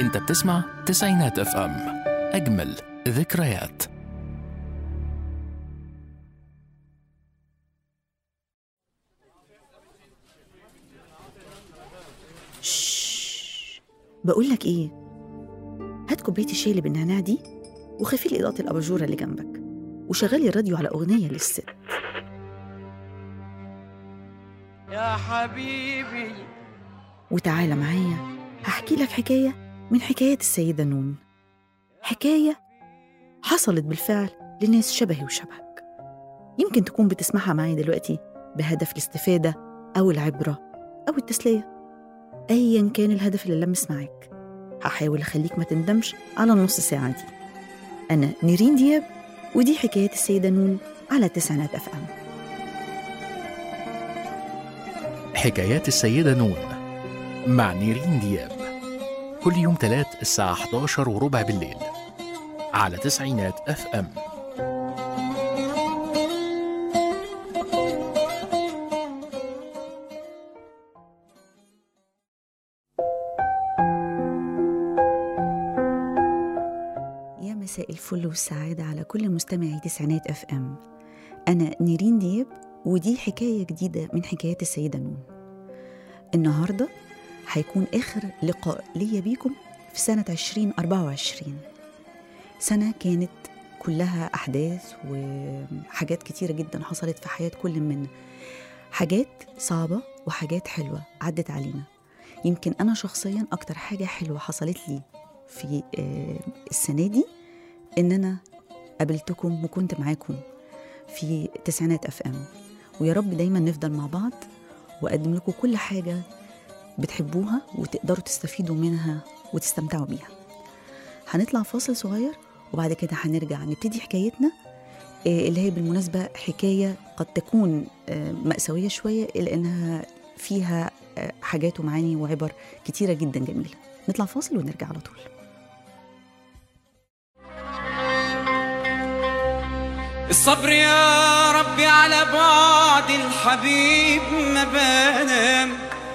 انت بتسمع تسعينات اف ام اجمل ذكريات شش. بقول لك ايه هات كوبايه الشاي اللي بالنعناع دي وخفي لي اضاءه الاباجوره اللي جنبك وشغلي الراديو على اغنيه للست يا حبيبي وتعالى معايا هحكي لك حكايه من حكايات السيده نون حكايه حصلت بالفعل لناس شبهي وشبهك يمكن تكون بتسمعها معايا دلوقتي بهدف الاستفاده او العبره او التسليه ايا كان الهدف اللي لمس معاك هحاول اخليك ما تندمش على النص ساعه دي انا نيرين دياب ودي حكايات السيده نون على تسعينات اف ام حكايات السيدة نون مع نيرين دياب كل يوم تلات الساعة 11 وربع بالليل على تسعينات اف ام يا مساء الفل والسعادة على كل مستمعي تسعينات اف ام أنا نيرين دياب ودي حكاية جديدة من حكايات السيدة نون النهاردة هيكون آخر لقاء ليا بيكم في سنة 2024 سنة كانت كلها أحداث وحاجات كتيرة جدا حصلت في حياة كل منا حاجات صعبة وحاجات حلوة عدت علينا يمكن أنا شخصيا أكتر حاجة حلوة حصلت لي في آه، السنة دي إن أنا قابلتكم وكنت معاكم في تسعينات اف ام ويا رب دايما نفضل مع بعض واقدم لكم كل حاجه بتحبوها وتقدروا تستفيدوا منها وتستمتعوا بيها هنطلع فاصل صغير وبعد كده هنرجع نبتدي حكايتنا آه، اللي هي بالمناسبة حكاية قد تكون آه، مأساوية شوية إلا إنها فيها آه، حاجات ومعاني وعبر كتيرة جدا جميلة نطلع فاصل ونرجع على طول الصبر يا ربي على بعد الحبيب ما بنام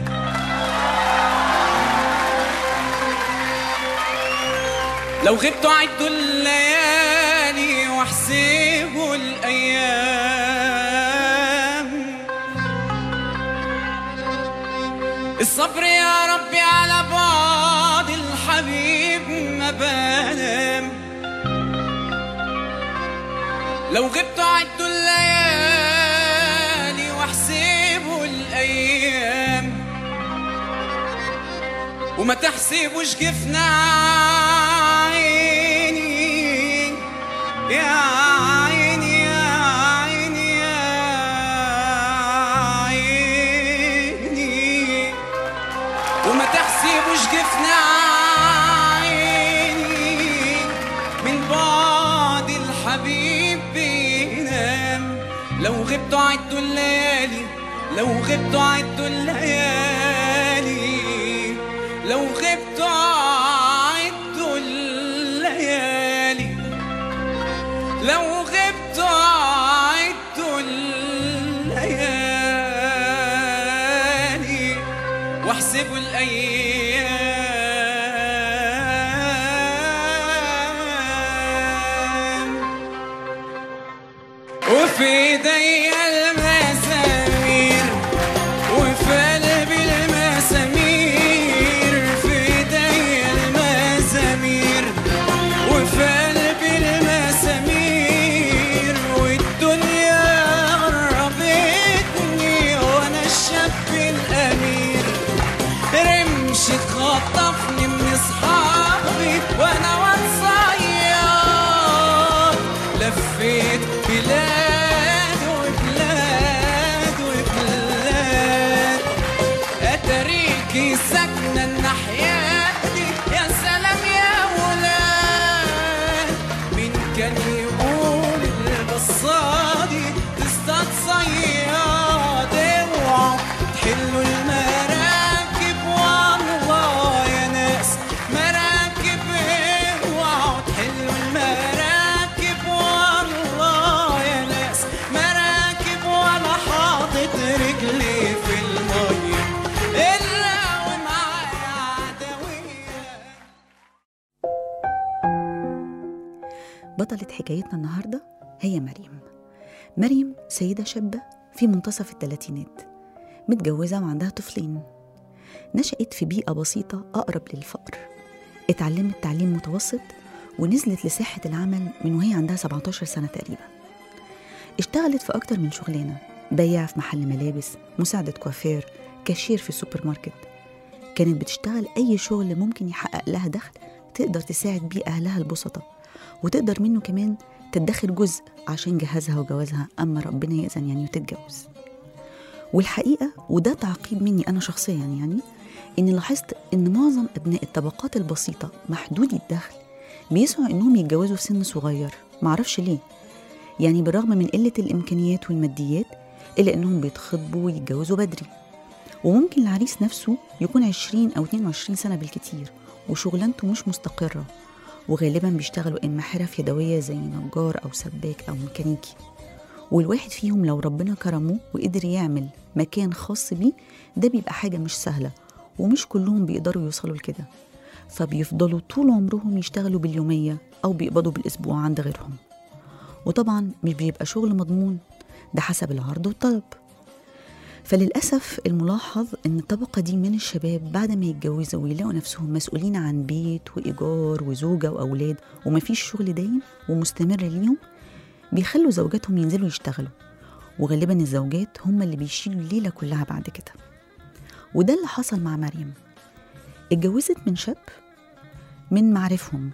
لو غبت عدوا الليالي واحسبوا الايام الصبر يا ربي على بعد الحبيب ما بنام لو غبت عدوا الليالي واحسبوا الايام وما تحسبوش جفنا عيني يا عيني يا عيني يا عيني وما تحسبوش جفنا عيني من بعد الحبيب بينام لو غبتوا عدوا الليالي لو غبتوا عدوا الليالي لو غبتوا عدوا الليالي لو غبتوا عدوا الليالي واحسبوا الايام وفي ايدي المسامير وفي قلبي المسامير في ايدي المسامير وفي قلبي المسامير والدنيا قربتني وانا الشاب الامير رمشة خطفني من اصحابي وانا وصياد لفيت بلاد وبلاد وبلاد اتاريكي ساكنه الناحيه دي يا سلام يا ولاد مين كان يقول البصادي تصطاد صياد اوعوا تحلوا المراكب والله يا ناس مراكب ايه حكايتنا النهاردة هي مريم مريم سيدة شابة في منتصف الثلاثينات متجوزة وعندها طفلين نشأت في بيئة بسيطة أقرب للفقر اتعلمت تعليم متوسط ونزلت لساحة العمل من وهي عندها 17 سنة تقريبا اشتغلت في أكتر من شغلانة بياع في محل ملابس مساعدة كوافير كاشير في السوبر ماركت كانت بتشتغل أي شغل ممكن يحقق لها دخل تقدر تساعد بيه أهلها البسطة وتقدر منه كمان تدخر جزء عشان جهازها وجوازها أما ربنا يأذن يعني وتتجوز والحقيقة وده تعقيب مني أنا شخصيا يعني إني لاحظت إن معظم أبناء الطبقات البسيطة محدودي الدخل بيسعوا إنهم يتجوزوا في سن صغير معرفش ليه يعني بالرغم من قلة الإمكانيات والماديات إلا إنهم بيتخطبوا ويتجوزوا بدري وممكن العريس نفسه يكون 20 أو 22 سنة بالكتير وشغلانته مش مستقرة وغالبا بيشتغلوا إما حرف يدوية زي نجار أو سباك أو ميكانيكي والواحد فيهم لو ربنا كرمه وقدر يعمل مكان خاص بيه ده بيبقى حاجة مش سهلة ومش كلهم بيقدروا يوصلوا لكده فبيفضلوا طول عمرهم يشتغلوا باليومية أو بيقبضوا بالأسبوع عند غيرهم وطبعا مش بيبقى شغل مضمون ده حسب العرض والطلب فللأسف الملاحظ إن الطبقة دي من الشباب بعد ما يتجوزوا ويلاقوا نفسهم مسؤولين عن بيت وإيجار وزوجة وأولاد ومفيش شغل دايم ومستمر ليهم بيخلوا زوجاتهم ينزلوا يشتغلوا وغالبا الزوجات هم اللي بيشيلوا الليلة كلها بعد كده وده اللي حصل مع مريم اتجوزت من شاب من معارفهم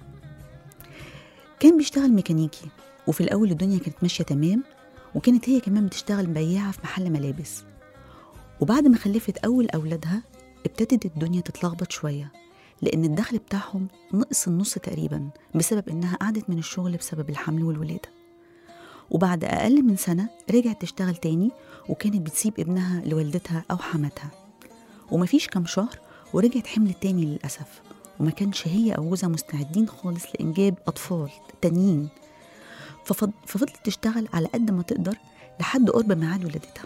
كان بيشتغل ميكانيكي وفي الأول الدنيا كانت ماشية تمام وكانت هي كمان بتشتغل بياعة في محل ملابس وبعد ما خلفت أول أولادها ابتدت الدنيا تتلخبط شوية لأن الدخل بتاعهم نقص النص تقريبا بسبب إنها قعدت من الشغل بسبب الحمل والولادة وبعد أقل من سنة رجعت تشتغل تاني وكانت بتسيب ابنها لوالدتها أو حماتها ومفيش كام شهر ورجعت حملت تاني للأسف وما كانش هي أو جوزها مستعدين خالص لإنجاب أطفال تانيين ففض- ففضلت تشتغل على قد ما تقدر لحد قرب ميعاد ولادتها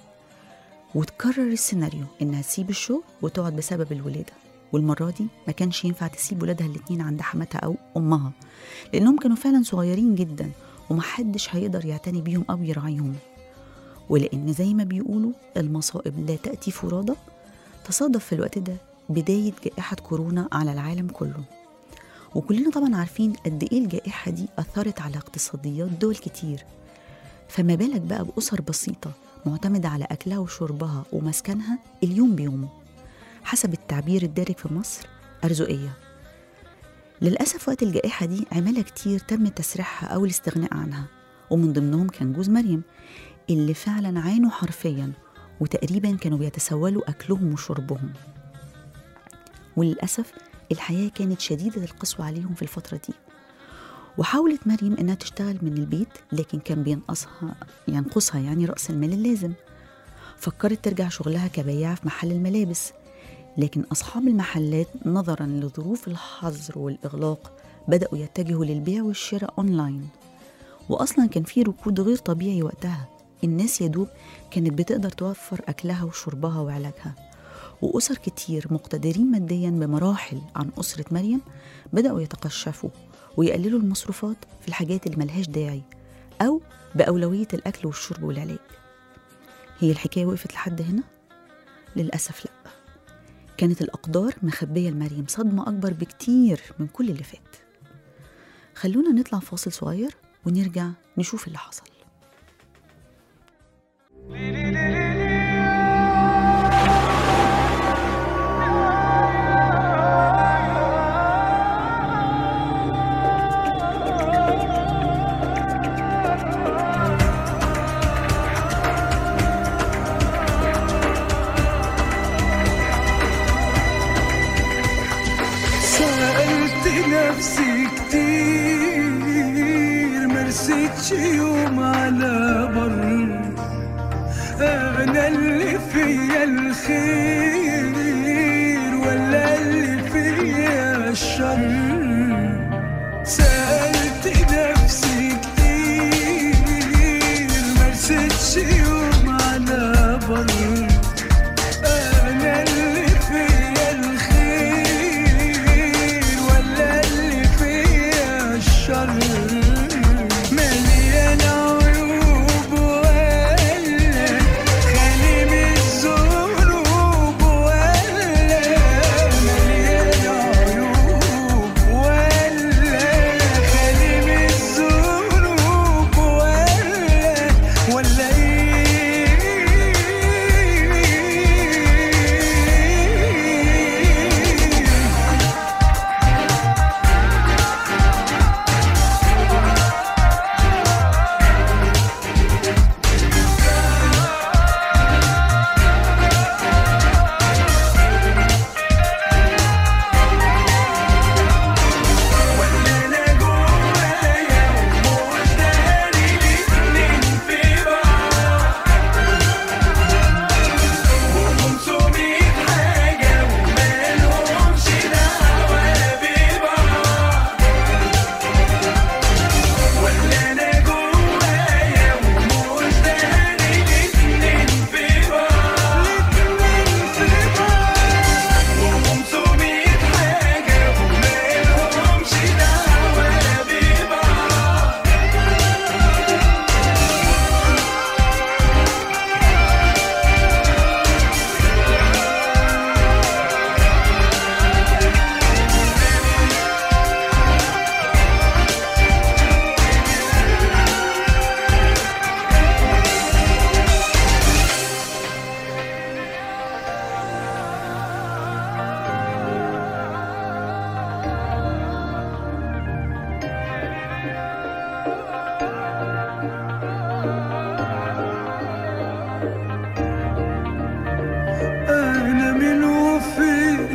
وتكرر السيناريو إنها تسيب الشغل وتقعد بسبب الولادة والمرة دي ما كانش ينفع تسيب ولادها الاتنين عند حماتها أو أمها لأنهم كانوا فعلا صغيرين جدا ومحدش هيقدر يعتني بيهم أو يراعيهم ولأن زي ما بيقولوا المصائب لا تأتي فرادى تصادف في الوقت ده بداية جائحة كورونا على العالم كله وكلنا طبعا عارفين قد ايه الجائحة دي أثرت على اقتصاديات دول كتير فما بالك بقى بأسر بسيطة معتمدة على أكلها وشربها ومسكنها اليوم بيومه حسب التعبير الدارج في مصر أرزقية للأسف وقت الجائحة دي عمالة كتير تم تسريحها أو الاستغناء عنها ومن ضمنهم كان جوز مريم اللي فعلا عانوا حرفيا وتقريبا كانوا بيتسولوا أكلهم وشربهم وللأسف الحياة كانت شديدة القسوة عليهم في الفترة دي وحاولت مريم إنها تشتغل من البيت لكن كان بينقصها ينقصها يعني رأس المال اللازم فكرت ترجع شغلها كبياعة في محل الملابس لكن أصحاب المحلات نظرا لظروف الحظر والإغلاق بدأوا يتجهوا للبيع والشراء أونلاين وأصلا كان في ركود غير طبيعي وقتها الناس يدوب كانت بتقدر توفر أكلها وشربها وعلاجها وأسر كتير مقتدرين ماديا بمراحل عن أسرة مريم بدأوا يتقشفوا ويقللوا المصروفات في الحاجات اللي ملهاش داعي أو بأولوية الأكل والشرب والعلاج هي الحكاية وقفت لحد هنا؟ للأسف لأ كانت الأقدار مخبية لمريم صدمة أكبر بكتير من كل اللي فات خلونا نطلع فاصل صغير ونرجع نشوف اللي حصل سألت نفسي كتير مرستش يوم على بر أنا اللي فيا الخير ولا اللي فيا الشر سألت نفسي كتير مرستش يوم على بر أنا اللي فيا الخير ولا اللي فيا الشر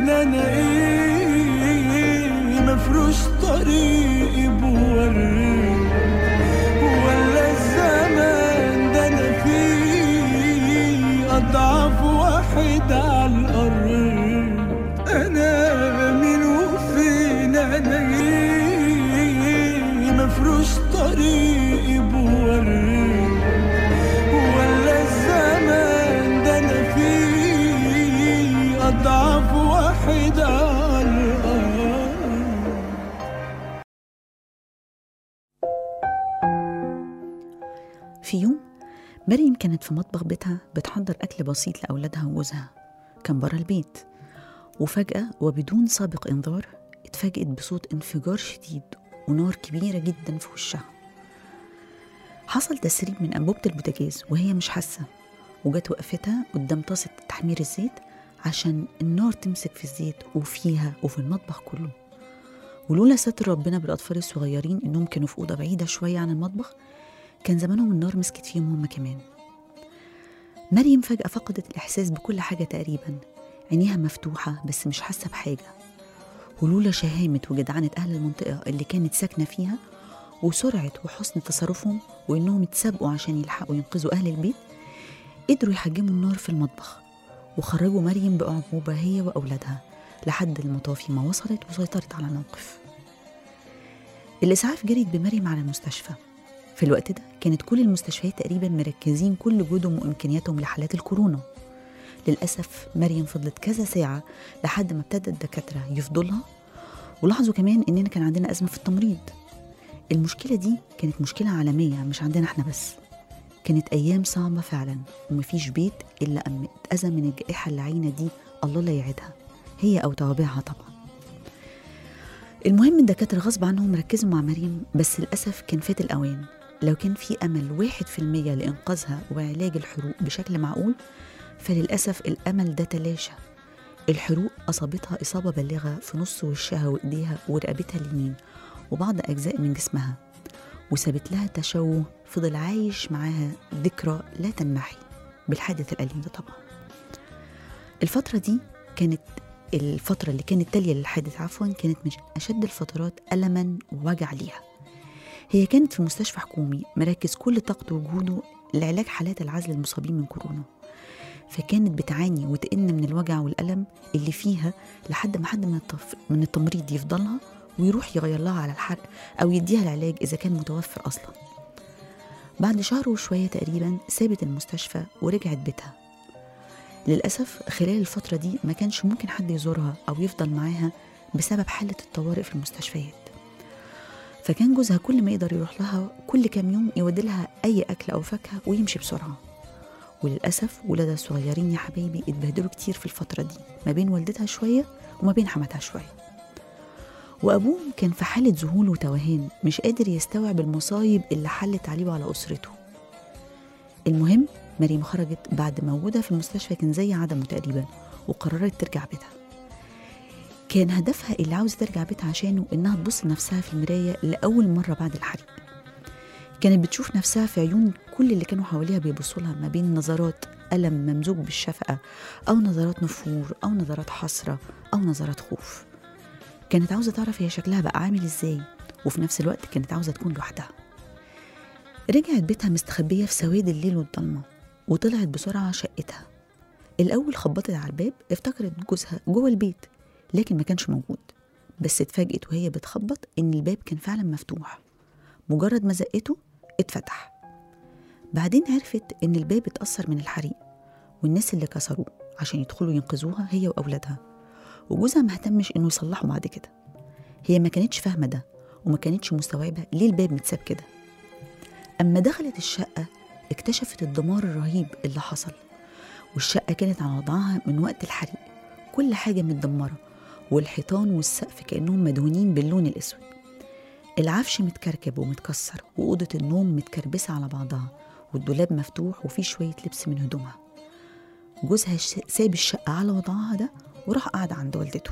فين انا ايه مفروش طريقي بوري ولا الزمان ده انا فيه اضعف واحد على الارض انا مين وفين انا ايه مفروش طريقي بوري ولا الزمان ده انا فيه اضعف واحد على الارض في يوم مريم كانت في مطبخ بيتها بتحضر أكل بسيط لأولادها وجوزها كان برا البيت وفجأة وبدون سابق إنذار اتفاجئت بصوت انفجار شديد ونار كبيرة جدا في وشها حصل تسريب من أنبوبة البوتاجاز وهي مش حاسة وجت وقفتها قدام طاسة تحمير الزيت عشان النار تمسك في الزيت وفيها وفي المطبخ كله ولولا ستر ربنا بالأطفال الصغيرين إنهم كانوا في أوضة بعيدة شوية عن المطبخ كان زمانهم النار مسكت فيهم هما كمان مريم فجأة فقدت الإحساس بكل حاجة تقريبا عينيها مفتوحة بس مش حاسة بحاجة ولولا شهامة وجدعنة أهل المنطقة اللي كانت ساكنة فيها وسرعة وحسن تصرفهم وإنهم يتسابقوا عشان يلحقوا ينقذوا أهل البيت قدروا يحجموا النار في المطبخ وخرجوا مريم بأعجوبة هي وأولادها لحد المطافي ما وصلت وسيطرت على الموقف الإسعاف جريت بمريم على المستشفى في الوقت ده كانت كل المستشفيات تقريبا مركزين كل جهدهم وإمكانياتهم لحالات الكورونا للأسف مريم فضلت كذا ساعة لحد ما ابتدى الدكاترة يفضلها ولاحظوا كمان إننا كان عندنا أزمة في التمريض المشكلة دي كانت مشكلة عالمية مش عندنا احنا بس كانت أيام صعبة فعلا ومفيش بيت إلا أما اتأذى من الجائحة اللعينة دي الله لا يعيدها هي أو توابعها طبعا المهم الدكاترة غصب عنهم ركزوا مع مريم بس للأسف كان فات الأوان لو كان في أمل واحد في المية لإنقاذها وعلاج الحروق بشكل معقول فللأسف الأمل ده تلاشى الحروق أصابتها إصابة بالغة في نص وشها وإيديها ورقبتها اليمين وبعض أجزاء من جسمها وسابت لها تشوه فضل عايش معاها ذكرى لا تنمحي بالحادث الأليم ده طبعا الفترة دي كانت الفترة اللي كانت تالية للحادث عفوا كانت من أشد الفترات ألما ووجع ليها هي كانت في مستشفى حكومي مركز كل طاقته وجهوده لعلاج حالات العزل المصابين من كورونا فكانت بتعاني وتئن من الوجع والألم اللي فيها لحد ما حد من, الطف... من التمريض يفضلها ويروح يغير لها على الحرق أو يديها العلاج إذا كان متوفر أصلا بعد شهر وشوية تقريبا سابت المستشفى ورجعت بيتها للأسف خلال الفترة دي ما كانش ممكن حد يزورها أو يفضل معاها بسبب حالة الطوارئ في المستشفيات فكان جوزها كل ما يقدر يروح لها كل كام يوم يودي لها أي أكل أو فاكهة ويمشي بسرعة وللأسف ولادها الصغيرين يا حبايبي اتبهدلوا كتير في الفترة دي ما بين والدتها شوية وما بين حماتها شوية وأبوهم كان في حالة ذهول وتوهان مش قادر يستوعب المصايب اللي حلت عليه وعلى أسرته المهم مريم خرجت بعد ما وجودها في المستشفى كان زي عدمه تقريبا وقررت ترجع بيتها كان هدفها اللي عاوزة ترجع بيتها عشانه إنها تبص لنفسها في المراية لأول مرة بعد الحريق كانت بتشوف نفسها في عيون كل اللي كانوا حواليها بيبصوا لها ما بين نظرات ألم ممزوج بالشفقة أو نظرات نفور أو نظرات حسرة أو نظرات خوف كانت عاوزة تعرف هي شكلها بقى عامل إزاي وفي نفس الوقت كانت عاوزة تكون لوحدها رجعت بيتها مستخبية في سواد الليل والضلمة وطلعت بسرعة شقتها الأول خبطت على الباب افتكرت جوزها جوه البيت لكن ما كانش موجود بس اتفاجئت وهي بتخبط إن الباب كان فعلا مفتوح مجرد ما زقته اتفتح بعدين عرفت إن الباب اتأثر من الحريق والناس اللي كسروه عشان يدخلوا ينقذوها هي وأولادها وجوزها ما اهتمش إنه يصلحه بعد كده هي ما كانتش فاهمة ده وما كانتش مستوعبة ليه الباب متساب كده أما دخلت الشقة اكتشفت الدمار الرهيب اللي حصل والشقة كانت على وضعها من وقت الحريق كل حاجة متدمرة والحيطان والسقف كأنهم مدهونين باللون الأسود العفش متكركب ومتكسر وأوضة النوم متكربسة على بعضها والدولاب مفتوح وفيه شوية لبس من هدومها جوزها ش- ساب الشقة على وضعها ده وراح قعد عند والدته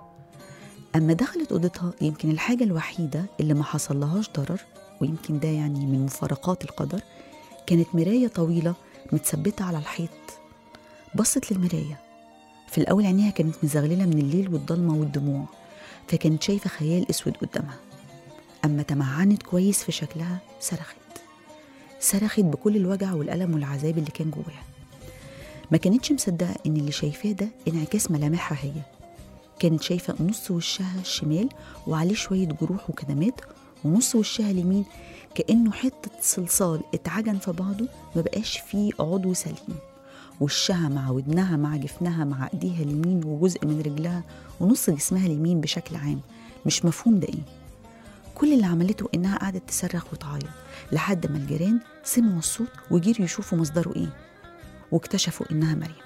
أما دخلت أوضتها يمكن الحاجة الوحيدة اللي ما حصلهاش ضرر ويمكن ده يعني من مفارقات القدر كانت مراية طويلة متثبتة على الحيط بصت للمراية في الأول عينيها كانت مزغللة من الليل والضلمة والدموع فكانت شايفة خيال أسود قدامها أما تمعنت كويس في شكلها صرخت صرخت بكل الوجع والألم والعذاب اللي كان جواها ما كانتش مصدقة إن اللي شايفاه ده انعكاس ملامحها هي كانت شايفة نص وشها الشمال وعليه شوية جروح وكدمات ونص وشها اليمين كأنه حتة صلصال اتعجن في بعضه ما بقاش فيه عضو سليم وشها مع ودنها مع جفنها مع ايديها اليمين وجزء من رجلها ونص جسمها اليمين بشكل عام مش مفهوم ده ايه كل اللي عملته انها قعدت تصرخ وتعيط لحد ما الجيران سمعوا الصوت وجيروا يشوفوا مصدره ايه واكتشفوا انها مريم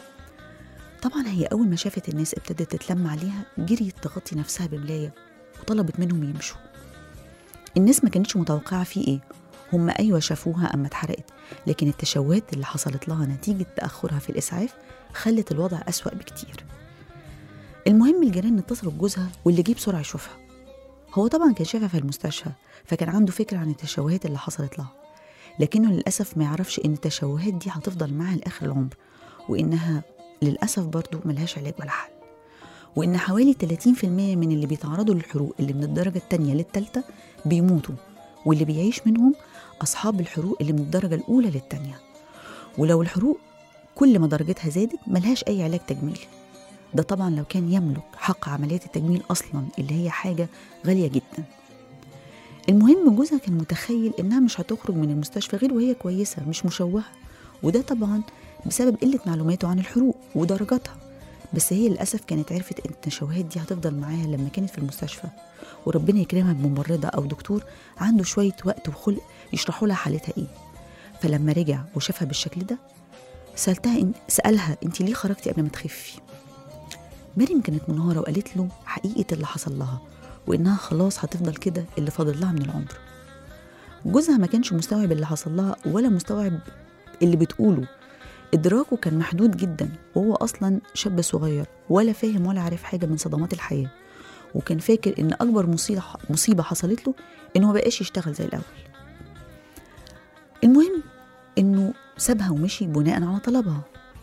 طبعا هي اول ما شافت الناس ابتدت تتلم عليها جريت تغطي نفسها بملايه وطلبت منهم يمشوا الناس ما كانتش متوقعه في ايه هم ايوه شافوها اما اتحرقت لكن التشوهات اللي حصلت لها نتيجه تاخرها في الاسعاف خلت الوضع اسوا بكتير المهم الجيران اتصلوا بجوزها واللي جه بسرعه يشوفها هو طبعا كان شافها في المستشفى فكان عنده فكره عن التشوهات اللي حصلت لها لكنه للاسف ما يعرفش ان التشوهات دي هتفضل معاها لاخر العمر وانها للاسف برضه ملهاش علاج ولا حل وان حوالي 30% من اللي بيتعرضوا للحروق اللي من الدرجه الثانيه للثالثه بيموتوا واللي بيعيش منهم اصحاب الحروق اللي من الدرجه الاولى للثانيه ولو الحروق كل ما درجتها زادت ملهاش اي علاج تجميلي ده طبعا لو كان يملك حق عمليات التجميل اصلا اللي هي حاجه غاليه جدا المهم جوزها كان متخيل انها مش هتخرج من المستشفى غير وهي كويسه مش مشوهه وده طبعا بسبب قله معلوماته عن الحروق ودرجاتها بس هي للاسف كانت عرفت ان التشوهات دي هتفضل معاها لما كانت في المستشفى وربنا يكرمها بممرضه او دكتور عنده شويه وقت وخلق يشرحوا لها حالتها ايه فلما رجع وشافها بالشكل ده سالتها إن سالها انت ليه خرجتي قبل ما تخفي مريم كانت منهارة وقالت له حقيقة اللي حصل لها وإنها خلاص هتفضل كده اللي فاضل لها من العمر جوزها ما كانش مستوعب اللي حصل لها ولا مستوعب اللي بتقوله إدراكه كان محدود جدا وهو أصلا شاب صغير ولا فاهم ولا عارف حاجة من صدمات الحياة وكان فاكر إن أكبر مصيبة مصيبة حصلت له إنه ما بقاش يشتغل زي الأول المهم إنه سابها ومشي بناء على طلبها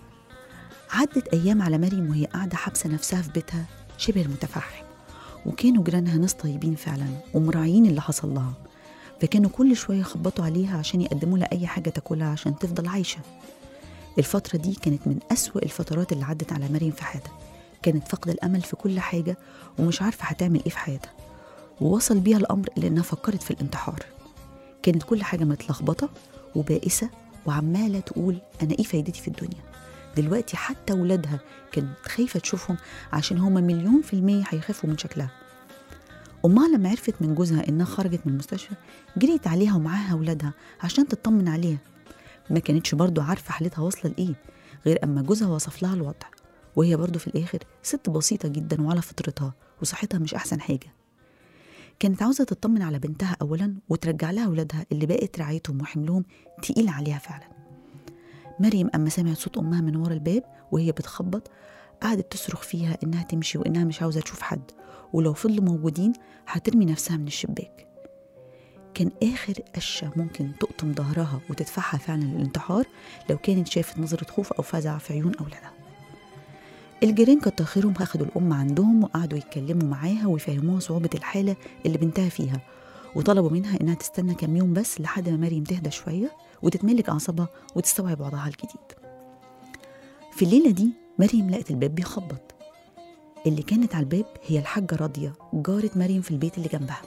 عدت أيام على مريم وهي قاعدة حابسة نفسها في بيتها شبه المتفحم وكانوا جيرانها ناس طيبين فعلا ومراعيين اللي حصل لها فكانوا كل شوية يخبطوا عليها عشان يقدموا لها أي حاجة تاكلها عشان تفضل عايشة الفترة دي كانت من أسوأ الفترات اللي عدت على مريم في حياتها كانت فاقدة الأمل في كل حاجة ومش عارفة هتعمل إيه في حياتها ووصل بيها الأمر لأنها فكرت في الانتحار كانت كل حاجة متلخبطة وبائسة وعمالة تقول أنا إيه فايدتي في الدنيا دلوقتي حتى ولادها كانت خايفة تشوفهم عشان هما مليون في المية هيخافوا من شكلها أمها لما عرفت من جوزها إنها خرجت من المستشفى جريت عليها ومعاها ولادها عشان تطمن عليها ما كانتش برضو عارفة حالتها واصلة لإيه غير أما جوزها وصف لها الوضع وهي برضو في الآخر ست بسيطة جدا وعلى فطرتها وصحتها مش أحسن حاجة كانت عاوزة تطمن على بنتها أولا وترجع لها ولادها اللي بقت رعايتهم وحملهم تقيل عليها فعلا مريم أما سمعت صوت أمها من ورا الباب وهي بتخبط قعدت تصرخ فيها إنها تمشي وإنها مش عاوزة تشوف حد ولو فضلوا موجودين هترمي نفسها من الشباك كان آخر قشة ممكن تقطم ظهرها وتدفعها فعلا للانتحار لو كانت شافت نظرة خوف أو فزع في عيون أولادها الجيران كتر خيرهم أخدوا الأم عندهم وقعدوا يتكلموا معاها ويفهموها صعوبة الحالة اللي بنتها فيها وطلبوا منها إنها تستنى كام يوم بس لحد ما مريم تهدى شوية وتتملك أعصابها وتستوعب وضعها الجديد في الليلة دي مريم لقت الباب بيخبط اللي كانت على الباب هي الحاجة راضية جارة مريم في البيت اللي جنبها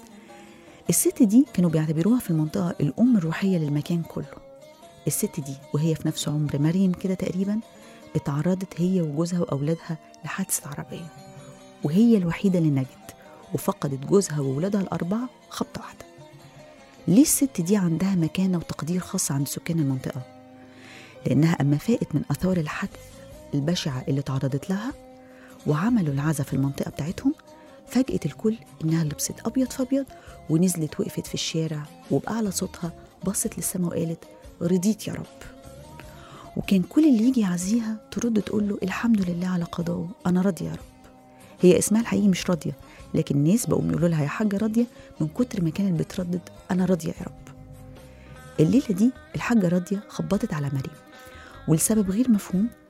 الست دي كانوا بيعتبروها في المنطقة الأم الروحية للمكان كله الست دي وهي في نفس عمر مريم كده تقريبا اتعرضت هي وجوزها وأولادها لحادثة عربية وهي الوحيدة اللي نجت وفقدت جوزها وولادها الأربعة خبطة واحدة ليه الست دي عندها مكانة وتقدير خاص عند سكان المنطقة؟ لأنها أما فاقت من آثار الحادث البشعة اللي تعرضت لها وعملوا العزا في المنطقة بتاعتهم فاجأت الكل إنها لبست أبيض في أبيض ونزلت وقفت في الشارع وبأعلى صوتها بصت للسما وقالت رضيت يا رب وكان كل اللي يجي يعزيها ترد تقول له الحمد لله على قضائه أنا راضية يا رب هي اسمها الحقيقي مش راضية لكن الناس بقوا يقولوا لها يا حاجة راضية من كتر ما كانت بتردد أنا راضية يا رب الليلة دي الحاجة راضية خبطت على مريم ولسبب غير مفهوم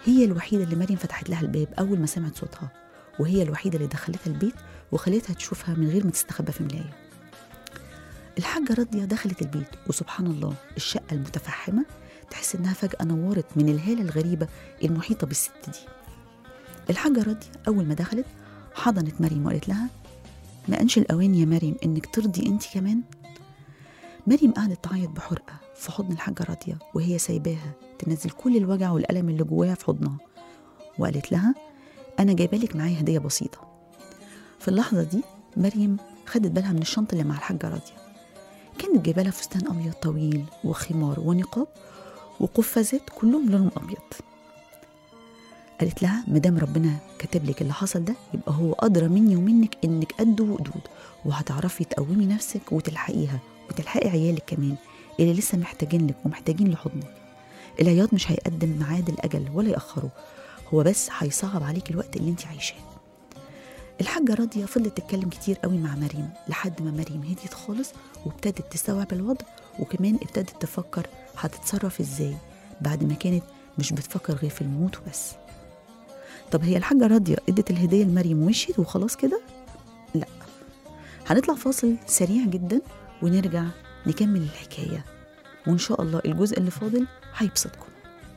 هي الوحيدة اللي مريم فتحت لها الباب أول ما سمعت صوتها وهي الوحيدة اللي دخلتها البيت وخلتها تشوفها من غير ما تستخبى في ملاية الحاجة راضية دخلت البيت وسبحان الله الشقة المتفحمة تحس إنها فجأة نورت من الهالة الغريبة المحيطة بالست دي الحاجة راضية أول ما دخلت حضنت مريم وقالت لها ما أنش الأوان يا مريم إنك ترضي أنت كمان مريم قعدت تعيط بحرقة في حضن الحاجة راضية وهي سايباها تنزل كل الوجع والألم اللي جواها في حضنها وقالت لها أنا جايبالك معايا هدية بسيطة في اللحظة دي مريم خدت بالها من الشنطة اللي مع الحاجة راضية كانت جايبة لها فستان أبيض طويل وخمار ونقاب وقفازات كلهم لونهم أبيض قالت لها مدام ربنا كاتب لك اللي حصل ده يبقى هو أدرى مني ومنك إنك قد وقدود وهتعرفي تقومي نفسك وتلحقيها وتلحقي عيالك كمان اللي لسه محتاجين لك ومحتاجين لحضنك العياط مش هيقدم ميعاد الأجل ولا يأخره هو بس هيصعب عليك الوقت اللي انت عايشاه الحاجة راضية فضلت تتكلم كتير قوي مع مريم لحد ما مريم هديت خالص وابتدت تستوعب الوضع وكمان ابتدت تفكر هتتصرف ازاي بعد ما كانت مش بتفكر غير في الموت وبس طب هي الحاجة راضية ادت الهدية لمريم ومشيت وخلاص كده؟ لا هنطلع فاصل سريع جدا ونرجع نكمل الحكاية وإن شاء الله الجزء اللي فاضل هيبسطكم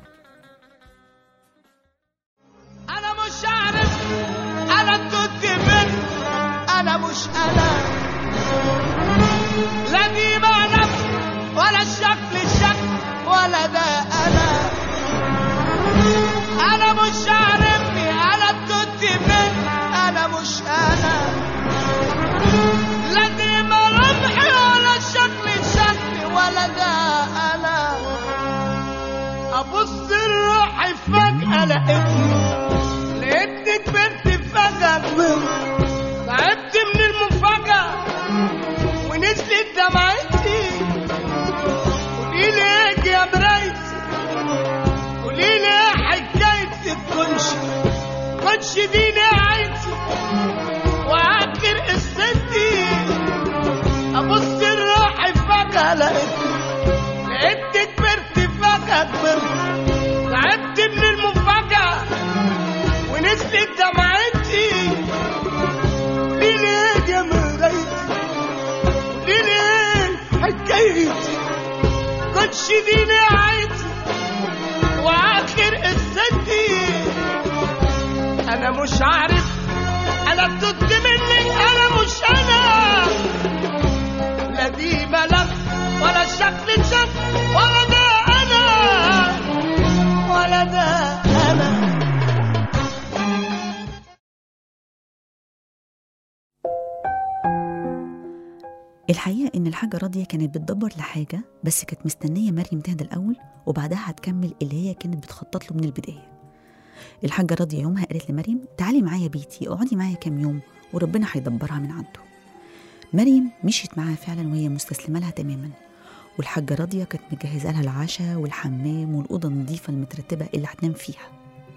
انا مش عارف انا كنت من انا مش انا لا دي بقى نفس ولا الشكل الشكل ولا ده انا انا مش عارفني انا كنت من انا مش انا لا دي ملامحي ولا الشكل الشكل ولا ده انا ابص لروحي فجأة لقيتني لقيتني كبرت فجأة تعبت من المفاجأة ونزلت دمعتي قولي لي ايه يا مرايتي قولي لي ايه حكايتي تكونش كونش دي نهايتي واخر قصتي ابص لروحي فجأة لقيتني لقيتني كبرت فجأة كبرت تعبت من المفاجأة ونزلت دمعتي قولي لي ايه يا مرايتي قولي لي ايه حكايتي كنتش دي نهايتي واخر قصتي انا مش عارف انا كنت مني انا مش انا لا دي ملف ولا شكل شكل ولا ده انا ولا ده انا الحقيقة إن الحاجة راضية كانت بتدبر لحاجة بس كانت مستنية مريم تهدى الأول وبعدها هتكمل اللي هي كانت بتخطط له من البداية الحاجة راضية يومها قالت لمريم تعالي معايا بيتي اقعدي معايا كام يوم وربنا هيدبرها من عنده مريم مشيت معاها فعلا وهي مستسلمة لها تماما والحاجة راضية كانت مجهزة لها العشاء والحمام والأوضة النظيفة المترتبة اللي هتنام فيها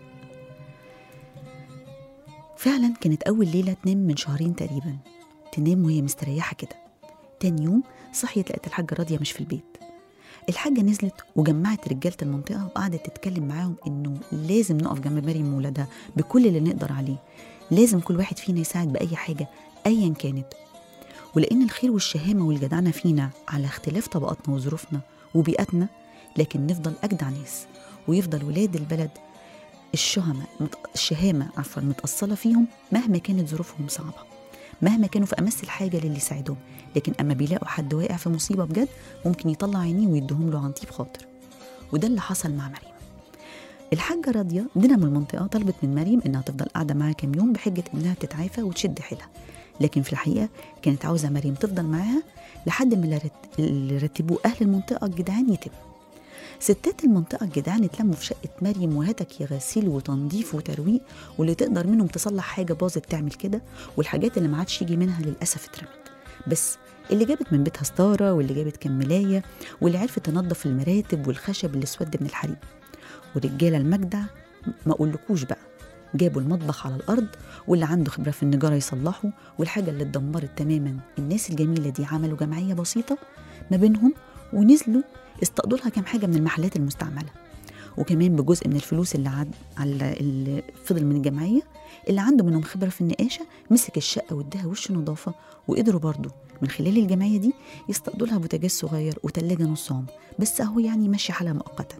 فعلا كانت أول ليلة تنام من شهرين تقريبا تنام وهي مستريحة كده تاني يوم صحيت لقت الحاجة راضية مش في البيت الحاجة نزلت وجمعت رجالة المنطقة وقعدت تتكلم معاهم إنه لازم نقف جنب مريم وولادها بكل اللي نقدر عليه لازم كل واحد فينا يساعد بأي حاجة أيا كانت ولأن الخير والشهامة والجدعنة فينا على اختلاف طبقاتنا وظروفنا وبيئتنا لكن نفضل أجدع ناس ويفضل ولاد البلد الشهمة مت- الشهامة عفوا متأصلة فيهم مهما كانت ظروفهم صعبة مهما كانوا في أمس الحاجة للي يساعدهم لكن أما بيلاقوا حد واقع في مصيبة بجد ممكن يطلع عينيه ويديهم له عن طيب خاطر وده اللي حصل مع مريم الحاجة راضية دينامو المنطقة طلبت من مريم إنها تفضل قاعدة معاها كام يوم بحجة إنها بتتعافى وتشد حيلها لكن في الحقيقة كانت عاوزة مريم تفضل معاها لحد ما اللي رت- اللي رتبوه أهل المنطقة الجدعان يتم ستات المنطقة الجدعان اتلموا في شقة مريم وهتك يا غسيل وتنظيف وترويق واللي تقدر منهم تصلح حاجة باظت تعمل كده والحاجات اللي ما عادش يجي منها للأسف اترمت بس اللي جابت من بيتها ستارة واللي جابت كملاية واللي عرفت تنظف المراتب والخشب اللي اسود من الحريق ورجالة المجدع ما اقولكوش بقى جابوا المطبخ على الأرض واللي عنده خبرة في النجارة يصلحه والحاجة اللي اتدمرت تماما الناس الجميلة دي عملوا جمعية بسيطة ما بينهم ونزلوا استقضوا لها كام حاجة من المحلات المستعملة وكمان بجزء من الفلوس اللي عد على اللي فضل من الجمعيه اللي عنده منهم خبره في النقاشه مسك الشقه واداها وش نظافه وقدروا برضه من خلال الجمعيه دي يستقضوا لها بوتاجاز صغير وتلاجه نص عمر بس اهو يعني ماشي حالها مؤقتا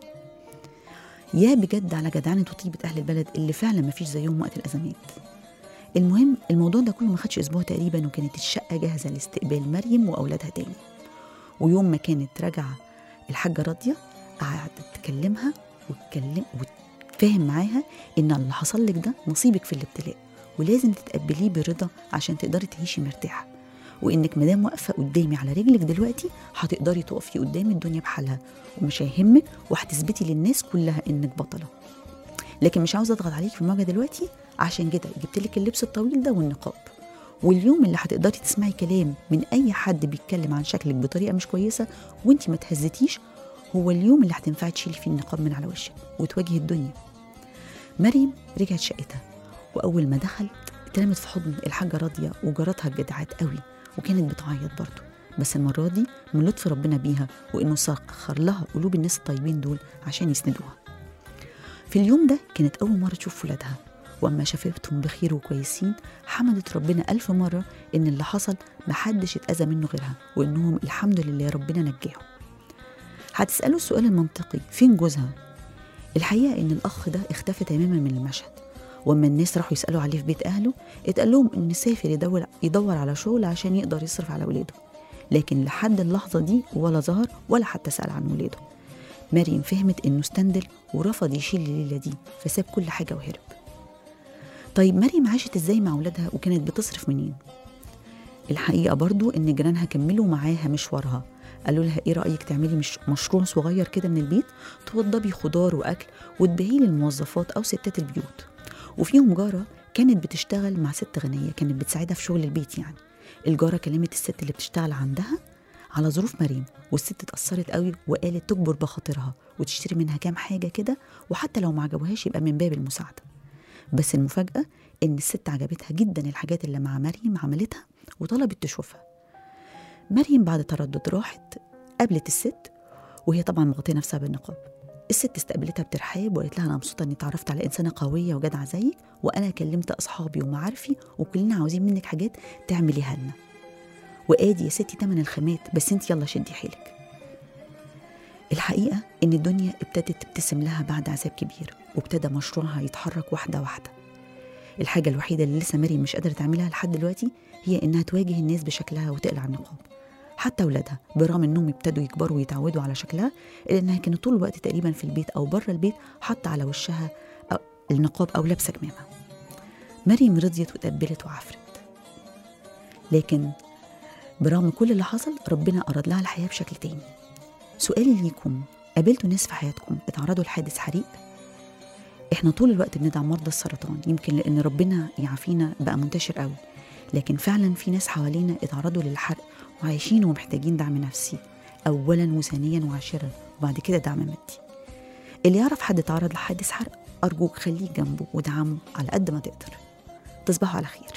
يا بجد على جدعنه وطيبه اهل البلد اللي فعلا ما فيش زيهم وقت الازمات المهم الموضوع ده كله ما خدش اسبوع تقريبا وكانت الشقه جاهزه لاستقبال مريم واولادها تاني ويوم ما كانت راجعه الحاجه راضيه قعدت تكلمها وتكلم وتفهم معاها ان اللي حصل لك ده نصيبك في الابتلاء ولازم تتقبليه برضا عشان تقدري تعيشي مرتاحه وانك مادام واقفه قدامي على رجلك دلوقتي هتقدري تقفي قدام الدنيا بحالها ومش هيهمك وهتثبتي للناس كلها انك بطله لكن مش عاوزه اضغط عليك في المواجهه دلوقتي عشان كده جبت لك اللبس الطويل ده والنقاب واليوم اللي هتقدري تسمعي كلام من اي حد بيتكلم عن شكلك بطريقه مش كويسه وانت ما تهزتيش هو اليوم اللي هتنفعي تشيلي فيه النقاب من على وشك وتواجهي الدنيا مريم رجعت شقتها واول ما دخلت اترمت في حضن الحاجه راضيه وجارتها الجدعات قوي وكانت بتعيط برضه بس المره دي من لطف ربنا بيها وانه سخر لها قلوب الناس الطيبين دول عشان يسندوها في اليوم ده كانت أول مرة تشوف ولادها وأما شافتهم بخير وكويسين حمدت ربنا ألف مرة إن اللي حصل محدش اتأذى منه غيرها وإنهم الحمد لله ربنا نجاهم هتسألوا السؤال المنطقي فين جوزها؟ الحقيقة إن الأخ ده اختفى تماما من المشهد وأما الناس راحوا يسألوا عليه في بيت أهله اتقال لهم إن سافر يدور, يدور على شغل عشان يقدر يصرف على ولاده لكن لحد اللحظة دي ولا ظهر ولا حتى سأل عن ولاده مريم فهمت إنه استندل ورفض يشيل الليلة دي فساب كل حاجة وهرب طيب مريم عاشت إزاي مع ولادها وكانت بتصرف منين؟ الحقيقة برضو إن جيرانها كملوا معاها مشوارها قالوا لها إيه رأيك تعملي مش مشروع صغير كده من البيت توضبي خضار وأكل وتبيعيه للموظفات أو ستات البيوت وفيهم جارة كانت بتشتغل مع ست غنية كانت بتساعدها في شغل البيت يعني الجارة كلمت الست اللي بتشتغل عندها على ظروف مريم والست اتأثرت قوي وقالت تجبر بخاطرها وتشتري منها كام حاجة كده وحتى لو ما عجبوهاش يبقى من باب المساعدة بس المفاجأة إن الست عجبتها جدا الحاجات اللي مع مريم عملتها وطلبت تشوفها مريم بعد تردد راحت قابلت الست وهي طبعا مغطية نفسها بالنقاب الست استقبلتها بترحاب وقالت لها انا مبسوطه اني اتعرفت على انسانه قويه وجدعه زيك وانا كلمت اصحابي ومعارفي وكلنا عاوزين منك حاجات تعمليها لنا وادي يا ستي تمن الخامات بس انت يلا شدي حيلك الحقيقه ان الدنيا ابتدت تبتسم لها بعد عذاب كبير وابتدى مشروعها يتحرك واحده واحده الحاجه الوحيده اللي لسه مريم مش قادره تعملها لحد دلوقتي هي انها تواجه الناس بشكلها وتقلع النقاب حتى ولادها برغم انهم ابتدوا يكبروا ويتعودوا على شكلها الا انها كانت طول الوقت تقريبا في البيت او بره البيت حاطه على وشها أو النقاب او لابسه كمامه مريم رضيت وتقبلت وعفرت لكن برغم كل اللي حصل ربنا أراد لها الحياة بشكل تاني سؤالي ليكم قابلتوا ناس في حياتكم اتعرضوا لحادث حريق احنا طول الوقت بندعم مرضى السرطان يمكن لان ربنا يعافينا بقى منتشر قوي لكن فعلا في ناس حوالينا اتعرضوا للحرق وعايشين ومحتاجين دعم نفسي اولا وثانيا وعاشرا وبعد كده دعم مادي اللي يعرف حد اتعرض لحادث حرق ارجوك خليك جنبه ودعمه على قد ما تقدر تصبحوا على خير